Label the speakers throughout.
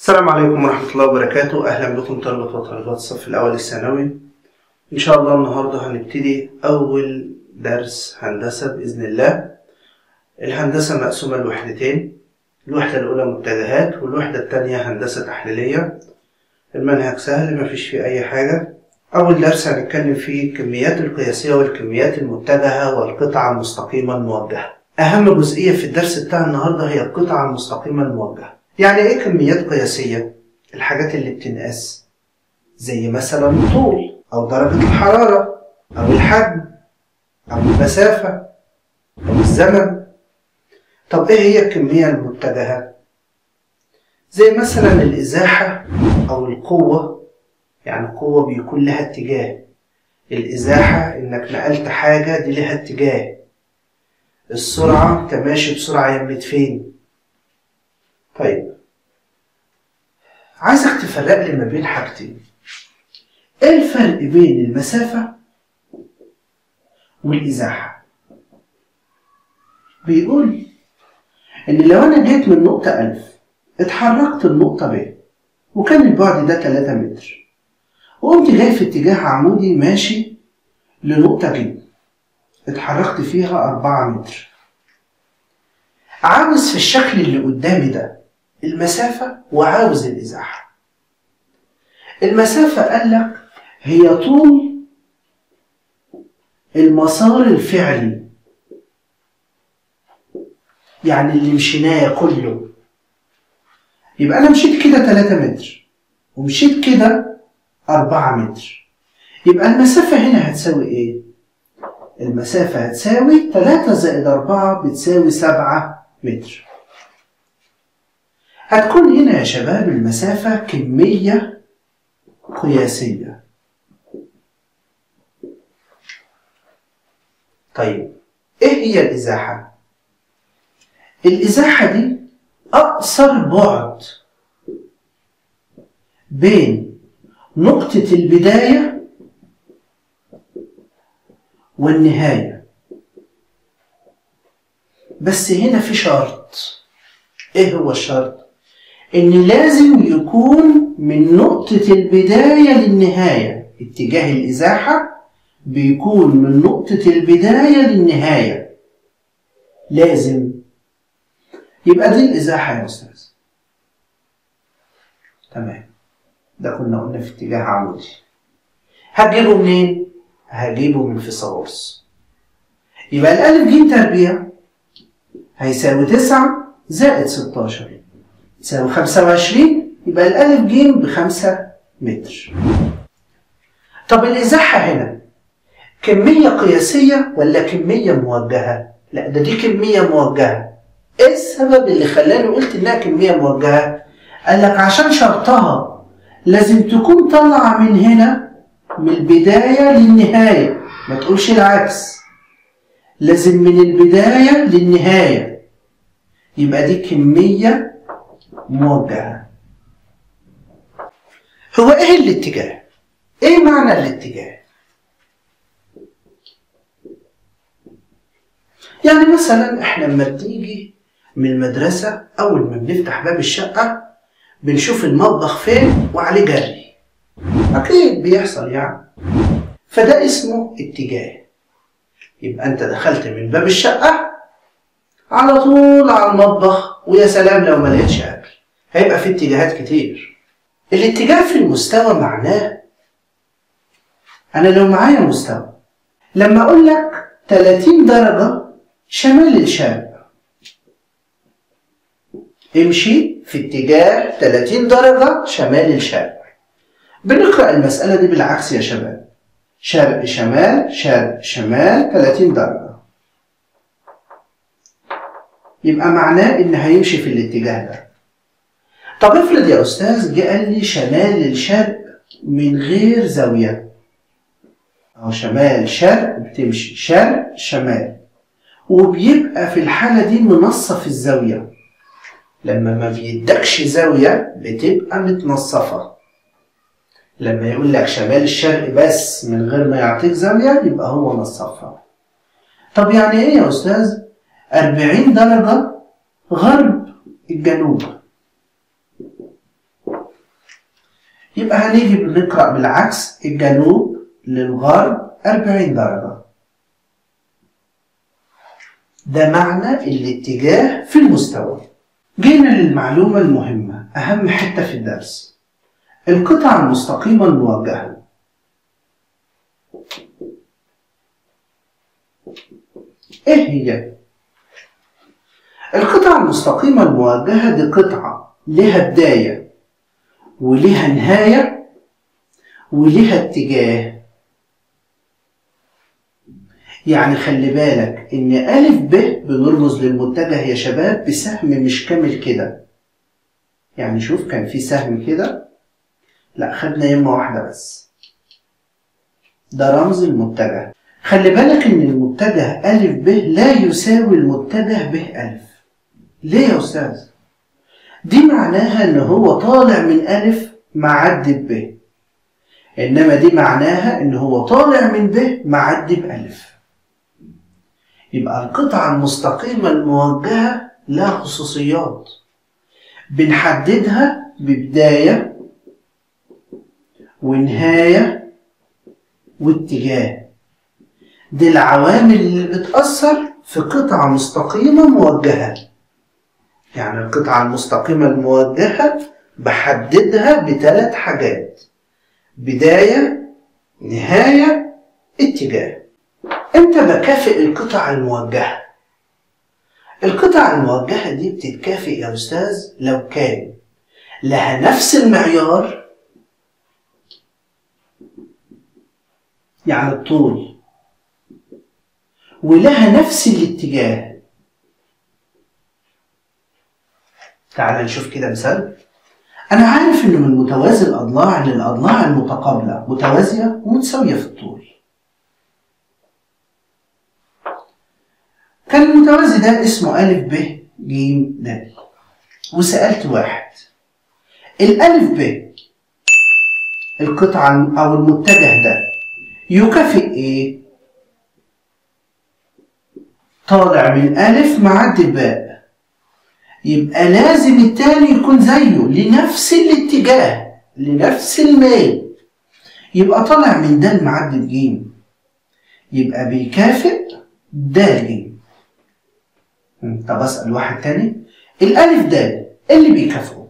Speaker 1: السلام عليكم ورحمة الله وبركاته أهلا بكم طلبة وطالبات الصف الأول الثانوي إن شاء الله النهاردة هنبتدي أول درس هندسة بإذن الله الهندسة مقسومة لوحدتين الوحدة الأولى متجهات والوحدة التانية هندسة تحليلية المنهج سهل مفيش فيه أي حاجة أول درس هنتكلم فيه الكميات القياسية والكميات المتجهة والقطعة المستقيمة الموجهة أهم جزئية في الدرس بتاع النهاردة هي القطعة المستقيمة الموجهة يعني إيه كميات قياسية؟ الحاجات اللي بتنقاس زي مثلا الطول أو درجة الحرارة أو الحجم أو المسافة أو الزمن طب إيه هي الكمية المتجهة؟ زي مثلا الإزاحة أو القوة يعني القوة بيكون لها اتجاه الإزاحة إنك نقلت حاجة دي لها اتجاه السرعة أنت ماشي بسرعة يمة فين طيب عايزك تفرق لي ما بين حاجتين ايه الفرق بين المسافة والإزاحة بيقول إن لو أنا جيت من نقطة ألف اتحركت النقطة ب وكان البعد ده 3 متر وقمت جاي في اتجاه عمودي ماشي لنقطة ج اتحركت فيها 4 متر عاوز في الشكل اللي قدامي ده المسافة وعاوز الإزاحة المسافة قال لك هي طول المسار الفعلي يعني اللي مشيناه كله يبقى أنا مشيت كده 3 متر ومشيت كده 4 متر يبقى المسافة هنا هتساوي إيه؟ المسافة هتساوي 3 زائد 4 بتساوي 7 متر هتكون هنا يا شباب المسافة كمية قياسية طيب ايه هي الإزاحة؟ الإزاحة دي أقصر بعد بين نقطة البداية والنهاية بس هنا في شرط ايه هو الشرط ان لازم يكون من نقطة البداية للنهاية اتجاه الازاحة بيكون من نقطة البداية للنهاية لازم يبقى دي الازاحة يا استاذ تمام ده كنا قلنا في اتجاه عمودي هتجيبه منين؟ هجيبه من فيثاغورس يبقى الألف ج تربيع هيساوي تسعة زائد ستاشر يساوي خمسة وعشرين يبقى الألف ج بخمسة متر طب الإزاحة هنا كمية قياسية ولا كمية موجهة؟ لا ده دي كمية موجهة ايه السبب اللي خلاني قلت انها كمية موجهة؟ قال لك عشان شرطها لازم تكون طالعة من هنا من البداية للنهاية ما تقولش العكس لازم من البداية للنهاية يبقى دي كمية موجهة هو ايه الاتجاه؟ ايه معنى الاتجاه؟ يعني مثلا احنا لما بنيجي من المدرسة أول ما بنفتح باب الشقة بنشوف المطبخ فين وعليه جري أكيد بيحصل يعني فده اسمه اتجاه يبقى أنت دخلت من باب الشقة على طول على المطبخ ويا سلام لو ما لقيتش أكل هيبقى في اتجاهات كتير الاتجاه في المستوى معناه أنا لو معايا مستوى لما أقول لك 30 درجة شمال الشرق امشي في اتجاه 30 درجة شمال الشرق بنقرأ المسألة دي بالعكس يا شباب شرق شمال شرق شمال 30 درجة يبقى معناه إن هيمشي في الاتجاه ده طب افرض يا أستاذ جه قال لي شمال الشرق من غير زاوية أو شمال شرق بتمشي شرق شمال وبيبقى في الحالة دي منصف الزاوية لما ما بيدكش زاوية بتبقى متنصفة لما يقول لك شمال الشرق بس من غير ما يعطيك زاوية يبقى هو نصفها طب يعني ايه يا أستاذ؟ 40 درجة غرب الجنوب يبقى هنيجي بنقرأ بالعكس الجنوب للغرب 40 درجة ده معنى الاتجاه في المستوى جينا للمعلومة المهمة أهم حتة في الدرس القطع المستقيمة الموجهة إيه هي؟ القطعة المستقيمة الموجهة دي قطعة لها بداية ولها نهاية ولها اتجاه يعني خلي بالك ان ألف ب بنرمز للمتجه يا شباب بسهم مش كامل كده يعني شوف كان في سهم كده لا خدنا يمة واحدة بس ده رمز المتجه خلي بالك ان المتجه ألف ب لا يساوي المتجه ب ألف ليه يا أستاذ؟ دي معناها ان هو طالع من ألف معدي ب إنما دي معناها إن هو طالع من ب معدي بألف يبقى القطعة المستقيمة الموجهة لها خصوصيات بنحددها ببداية ونهاية واتجاه دي العوامل اللي بتأثر في قطعة مستقيمة موجهة يعني القطعة المستقيمة الموجهة بحددها بثلاث حاجات بداية نهاية اتجاه امتى بكافئ القطع الموجهة القطع الموجهة دي بتتكافئ يا أستاذ لو كان لها نفس المعيار يعني الطول ولها نفس الاتجاه تعال نشوف كده مثال أنا عارف إنه من متوازي الأضلاع للأضلاع المتقابلة متوازية ومتساوية في الطول. كان المتوازي ده اسمه أ ب ج د وسألت واحد الألف ب القطعة أو المتجه ده يكافئ إيه؟ طالع من ألف معدي باء يبقى لازم التاني يكون زيه لنفس الاتجاه لنفس الميل يبقى طالع من د معدي بجيم يبقى بيكافئ د ج طب اسال واحد تاني الالف د إيه اللي بيكافئه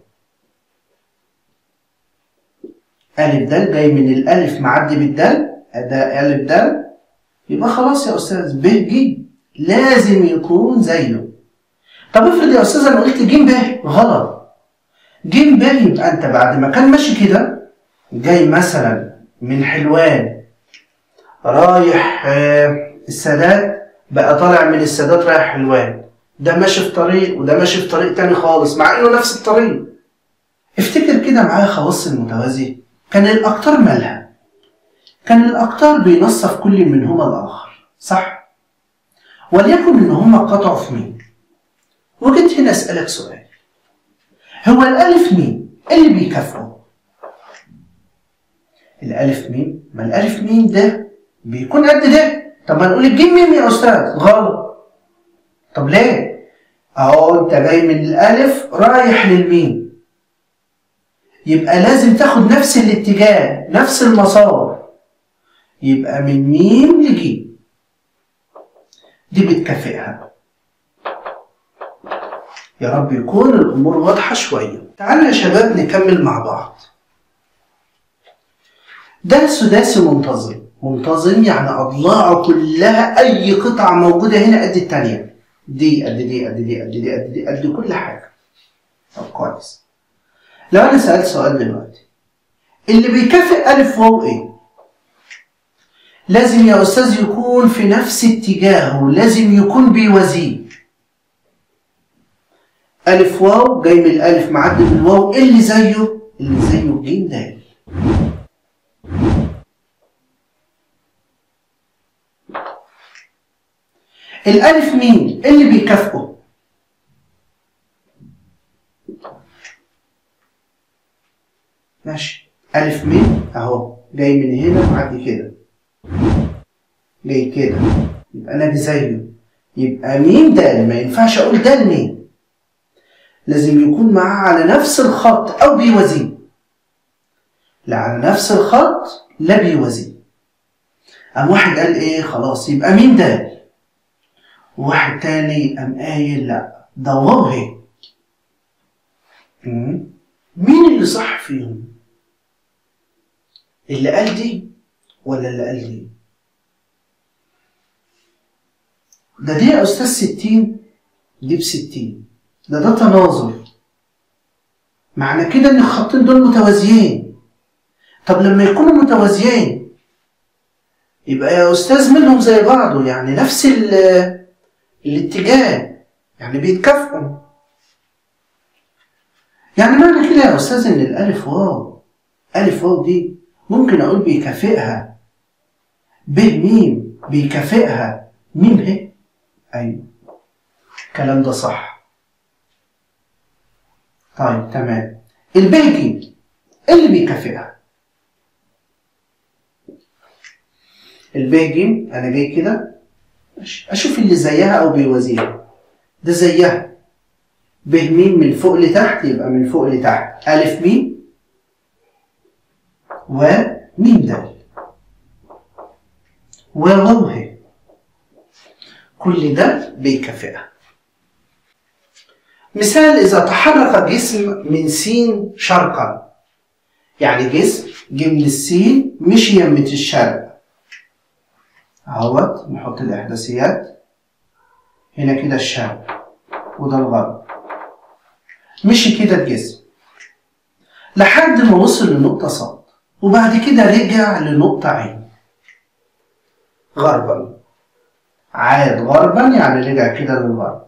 Speaker 1: الف د جاي من الالف معدي بالدال ده الف د يبقى خلاص يا استاذ ب ج لازم يكون زيه طب افرض يا استاذ انا قلت ج ب غلط ج ب يبقى انت بعد ما كان ماشي كده جاي مثلا من حلوان رايح آه، السادات بقى طالع من السادات رايح حلوان ده ماشي في طريق وده ماشي في طريق تاني خالص مع انه نفس الطريق افتكر كده معايا خواص المتوازي كان الاقطار مالها كان الاقطار بينصف كل منهما الاخر صح وليكن ان هما قطعوا في مين وجيت هنا اسالك سؤال هو الالف مين اللي بيكافئه الالف ميم ما الالف ميم ده بيكون قد ده طب ما نقول الجيم ميم يا استاذ غلط طب ليه اهو انت جاي من الالف رايح للميم يبقى لازم تاخد نفس الاتجاه نفس المسار يبقى من ميم لجيم دي بتكافئها يا رب يكون الامور واضحه شويه تعالوا يا شباب نكمل مع بعض ده سداسي منتظم منتظم يعني اضلاعه كلها اي قطعه موجوده هنا قد الثانيه دي قد دي قد دي قد دي قد دي قد كل حاجه طب كويس لو انا سالت سؤال دلوقتي اللي بيكافئ الف واو ايه لازم يا استاذ يكون في نفس اتجاهه لازم يكون بيوازيه ألف واو جاي من الألف معدي بالواو إيه اللي زيه؟ اللي زيه ج د الألف مين؟ إيه اللي بيكافئه؟ ماشي ألف مين؟ أهو جاي من هنا معدي كده جاي كده يبقى أنا زيه يبقى مين ده ما ينفعش أقول ده مين لازم يكون معاه على نفس الخط أو بيوازيه لا على نفس الخط لا بيوازيه قام واحد قال ايه خلاص يبقى مين ده وواحد تاني قام قايل لا ده واو هي مم. مين اللي صح فيهم اللي قال دي ولا اللي قال دي ده دي يا استاذ ستين دي بستين ده ده تناظر معنى كده ان الخطين دول متوازيين طب لما يكونوا متوازيين يبقى يا استاذ منهم زي بعضه يعني نفس ال- الاتجاه يعني بيتكافئوا يعني معنى كده يا استاذ ان الالف واو الف واو دي ممكن اقول بيكافئها ب ميم بيكافئها ميم ه ايوه الكلام ده صح طيب تمام الباقي ايه اللي بيكافئها الباقي انا جاي كده أش- اشوف اللي زيها او بيوازيها ده زيها ب ميم من فوق لتحت يبقى من فوق لتحت الف ميم وميم دال وواو ه كل ده بيكافئها مثال إذا تحرك جسم من سين شرقا يعني جسم جه من السين مشي يمة الشرق اهوت نحط الإحداثيات هنا كده الشرق وده الغرب مشي كده الجسم لحد ما وصل لنقطة صاد وبعد كده رجع لنقطة عين غربا عاد غربا يعني رجع كده للغرب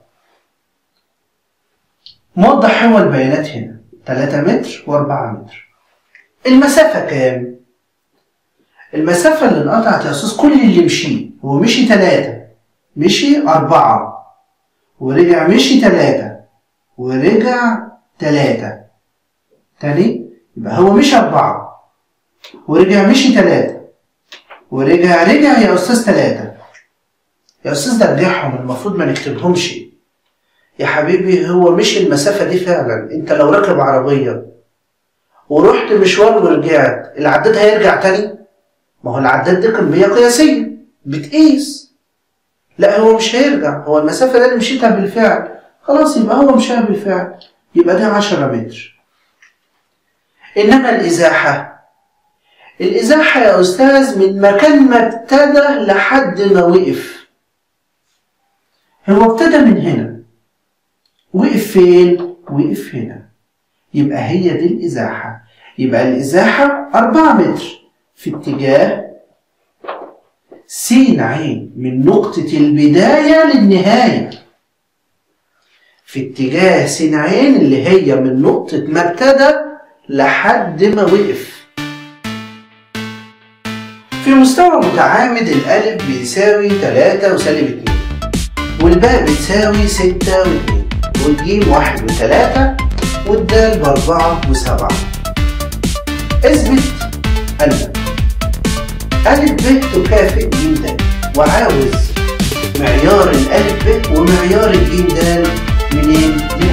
Speaker 1: موضح هو البيانات هنا 3 متر و4 متر المسافة كام؟ المسافة اللي انقطعت يا أستاذ كل اللي مشيه هو مشي 3 مشي أربعة ورجع مشي 3 ورجع 3 تاني يبقى هو مشي أربعة ورجع مشي 3 ورجع رجع يا أستاذ 3 يا أستاذ ده رجعهم المفروض ما نكتبهمش يا حبيبي هو مش المسافة دي فعلا انت لو راكب عربية ورحت مشوار ورجعت العداد هيرجع تاني ما هو العداد دي كمية قياسية بتقيس لا هو مش هيرجع هو المسافة دي اللي مشيتها بالفعل خلاص يبقى هو مشاها بالفعل يبقى ده 10 متر إنما الإزاحة الإزاحة يا أستاذ من مكان ما ابتدى لحد ما وقف هو ابتدى من هنا وقف فين؟ وقف هنا يبقى هي دي الإزاحة يبقى الإزاحة أربعة متر في اتجاه س عين من نقطة البداية للنهاية في اتجاه س عين اللي هي من نقطة ما ابتدى لحد ما وقف في مستوى متعامد الألف بيساوي 3 وسالب 2 والباء بتساوي 6 و2 والجيم واحد وثلاثة والدال بأربعة وسبعة اثبت أن ألف ب تكافئ ج د وعاوز معيار الألف ب ومعيار الجيم د منين؟ من